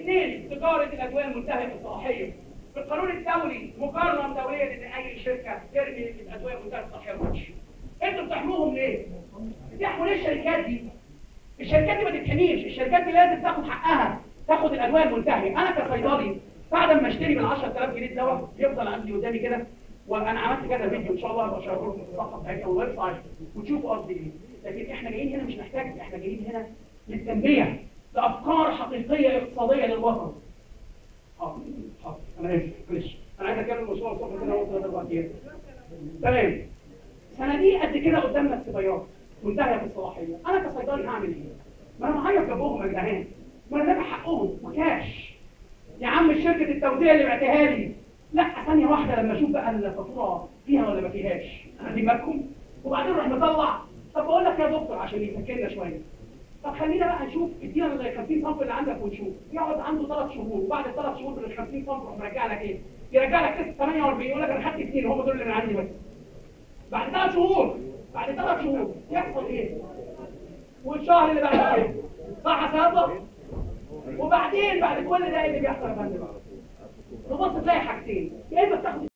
اثنين تجاره الادويه المنتهيه بالصلاحيه في القانون الدولي مقارنه دوليه ان اي شركه ترمي الادويه المنتهيه بالصلاحيه وتمشي انتوا بتحموهم ليه؟ بتحموا ليه الشركات دي؟ الشركات دي ما تتحميش الشركات دي لازم تاخد حقها تاخد الادويه المنتهيه انا كصيدلي بعد ما اشتري من 10000 جنيه دواء يفضل عندي قدامي كده وانا عملت كذا فيديو ان شاء الله هبقى اشرحه لكم في الصفحه بتاعتي او الويب سايت وتشوفوا قصدي ايه لكن احنا جايين هنا مش محتاج احنا جايين هنا للتنميه لافكار حقيقيه اقتصاديه للوطن حاضر حاضر انا اسف معلش انا عايز اتكلم مشروع الصبح كده اهو ثلاث اربع ايام تمام صناديق قد كده قدامنا اختبارات منتهيه بالصلاحيه انا كصيدلي هعمل ايه؟ ما انا معيط جنبهم يا جدعان ما انا دافع حقهم وكاش يا عم شركه التوزيع اللي بعتها لي لا ثانيه واحده لما اشوف بقى الفاتوره فيها ولا ما فيهاش خلي بالكم وبعدين اروح مطلع طب بقول لك يا دكتور عشان يسكننا شويه طب خلينا بقى نشوف ادينا ال 50 صنف اللي عندك ونشوف يقعد عنده ثلاث شهور وبعد الثلاث شهور من ال 50 صنف يروح مرجع لك ايه؟ يرجع لك 48 يقول لك انا خدت اثنين هم دول اللي من عندي بس بعد ثلاث شهور بعد ثلاث شهور يحصل ايه؟ والشهر اللي بعد كده صح يا سيادة؟ وبعدين بعد كل ده إيه اللي بيحصل يا فندم تبص تلاقي حاجتين يا اما بتاخد